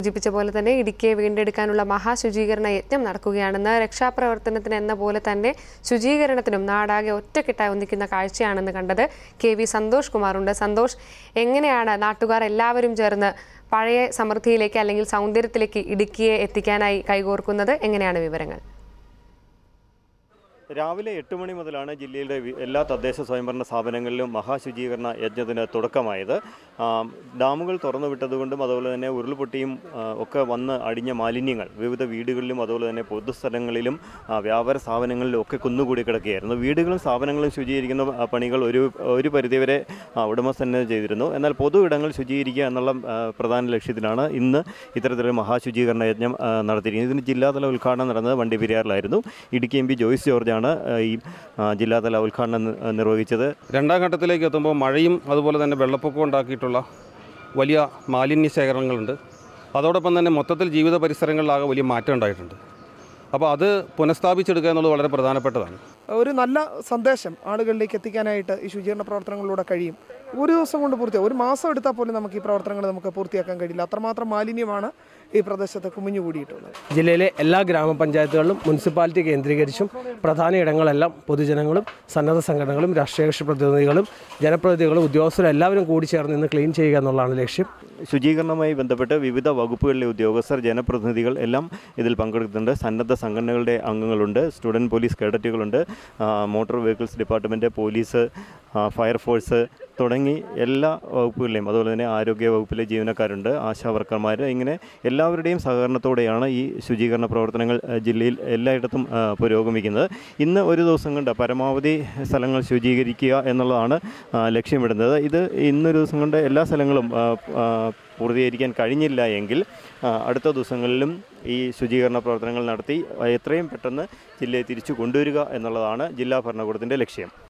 സൂചിപ്പിച്ച പോലെ തന്നെ ഇടുക്കിയെ വീണ്ടെടുക്കാനുള്ള മഹാശുചീകരണ യജ്ഞം നടക്കുകയാണെന്ന് രക്ഷാപ്രവർത്തനത്തിന് എന്ന പോലെ തന്നെ ശുചീകരണത്തിനും നാടാകെ ഒറ്റക്കെട്ടായി ഒന്നിക്കുന്ന കാഴ്ചയാണെന്ന് കണ്ടത് കെ വി സന്തോഷ് കുമാറുണ്ട് സന്തോഷ് എങ്ങനെയാണ് നാട്ടുകാർ എല്ലാവരും ചേർന്ന് പഴയ സമൃദ്ധിയിലേക്ക് അല്ലെങ്കിൽ സൗന്ദര്യത്തിലേക്ക് ഇടുക്കിയെ എത്തിക്കാനായി കൈകോർക്കുന്നത് എങ്ങനെയാണ് വിവരങ്ങൾ രാവിലെ എട്ട് മണി മുതലാണ് ജില്ലയിലെ വി- എല്ലാ തദ്ദേശ സ്വയംഭരണ സ്ഥാപനങ്ങളിലും മഹാശുചീകരണ യജ്ഞത്തിന് തുടക്കമായത് ആ, ഡാമുകൾ തുറന്നു വിട്ടതുകൊണ്ടും അതുപോലെ തന്നെ ഉരുൾപൊട്ടിയും ആ, ഒക്കെ വന്ന് അടിഞ്ഞ മാലിന്യങ്ങൾ വിവിധ വീടുകളിലും അതുപോലെ തന്നെ പൊതുസ്ഥലങ്ങളിലും ആ, വ്യാപാര സ്ഥാപനങ്ങളിലും ഒക്കെ കുന്നുകൂടി കിടക്കുകയായിരുന്നു വീടുകളും സ്ഥാപനങ്ങളും ശുചീകരിക്കുന്ന ആ, പണികൾ ഒരു ഒരു പരിധിവരെ ആ, ഉടമസ്ഥൻ തന്നെ ചെയ്തിരുന്നു എന്നാൽ പൊതു ഇടങ്ങൾ ശുചീകരിക്കുക എന്നുള്ള ആ, പ്രധാന ലക്ഷ്യത്തിലാണ് ഇന്ന് ഇത്തരത്തിലൊരു മഹാശുചീകരണ യജ്ഞം ആ, നടത്തിയിരിക്കുന്നത് ഇതിന് ജില്ലാതല ഉദ്ഘാടനം നടന്നത് വണ്ടിപ്പെരിയാറിലായിരുന്നു ഇടുക്കി എം പി ജോയ്സ് ജോർജാണ് ആ, ഈ ആ, ജില്ലാതല ഉദ്ഘാടനം നി- നിർവഹിച്ചത് രണ്ടാം ഘട്ടത്തിലേക്ക് എത്തുമ്പോൾ മഴയും അതുപോലെ തന്നെ വെള്ളപ്പൊക്കവും ഉണ്ടാക്കിയിട്ടുള്ള വലിയ മാലിന്യ ശേഖരണങ്ങളുണ്ട് അതോടൊപ്പം തന്നെ മൊത്തത്തിൽ ജീവിത പരിസരങ്ങളിലാകെ വലിയ മാറ്റം ഉണ്ടായിട്ടുണ്ട് അപ്പോൾ അത് പുനഃസ്ഥാപിച്ചെടുക്കുക എന്നുള്ളത് വളരെ പ്രധാനപ്പെട്ടതാണ് ഒരു നല്ല സന്ദേശം ആളുകളിലേക്ക് എത്തിക്കാനായിട്ട് ഈ ശുചീകരണ പ്രവർത്തനങ്ങളിലൂടെ കഴിയും ഒരു ദിവസം കൊണ്ട് പൂർത്തിയാക്കും ഒരു മാസം എടുത്താൽ പോലും നമുക്ക് ഈ പ്രവർത്തനങ്ങൾ നമുക്ക് പൂർത്തിയാക്കാൻ കഴിയില്ല അത്രമാത്രം മാലിന്യമാണ് ഈ പ്രദേശത്ത് കുമിഞ്ഞുകൂടിയിട്ടുള്ളത് ജില്ലയിലെ എല്ലാ ഗ്രാമപഞ്ചായത്തുകളിലും മുനിസിപ്പാലിറ്റി കേന്ദ്രീകരിച്ചും പ്രധാന ഇടങ്ങളെല്ലാം പൊതുജനങ്ങളും സന്നദ്ധ സംഘടനകളും രാഷ്ട്രീയ കക്ഷി പ്രതിനിധികളും ജനപ്രതിനിധികളും ഉദ്യോഗസ്ഥരും എല്ലാവരും കൂടി ചേർന്ന് ഇന്ന് ക്ലീൻ ചെയ്യുക എന്നുള്ളതാണ് ലക്ഷ്യം ശുചീകരണവുമായി ബന്ധപ്പെട്ട് വിവിധ വകുപ്പുകളിലെ ഉദ്യോഗസ്ഥർ ജനപ്രതിനിധികൾ എല്ലാം ഇതിൽ പങ്കെടുക്കുന്നുണ്ട് സന്നദ്ധ സംഘടനകളുടെ അംഗങ്ങളുണ്ട് സ്റ്റുഡൻറ് പോലീസ് കേഡറ്റുകളുണ്ട് ആ, മോട്ടോർ വെഹിക്കിൾസ് ഡിപ്പാർട്ട്മെൻറ്റ് പോലീസ് ആ, ഫയർഫോഴ്സ് തുടങ്ങി എല്ലാ വകുപ്പുകളിലെയും അതുപോലെ തന്നെ ആരോഗ്യ വകുപ്പിലെ ജീവനക്കാരുണ്ട് ആശാ വർക്കർമാർ ഇങ്ങനെ എല്ലാവരുടെയും സഹകരണത്തോടെയാണ് ഈ ശുചീകരണ പ്രവർത്തനങ്ങൾ ആ, ജില്ലയിൽ എല്ലായിടത്തും ആ, പുരോഗമിക്കുന്നത് ഇന്ന് ഒരു ദിവസം കൊണ്ട് പരമാവധി സ്ഥലങ്ങൾ ശുചീകരിക്കുക എന്നുള്ളതാണ് ആ, ലക്ഷ്യമിടുന്നത് ഇത് ഇന്നൊരു ദിവസം കൊണ്ട് എല്ലാ സ്ഥലങ്ങളും ആ, ആ, പൂർത്തീകരിക്കാൻ കഴിഞ്ഞില്ല എങ്കിൽ ആ, അടുത്ത ദിവസങ്ങളിലും ഈ ശുചീകരണ പ്രവർത്തനങ്ങൾ നടത്തി എത്രയും പെട്ടെന്ന് ജില്ലയെ തിരിച്ചു കൊണ്ടുവരിക എന്നുള്ളതാണ് ജില്ലാ ഭരണകൂടത്തിൻ്റെ ലക്ഷ്യം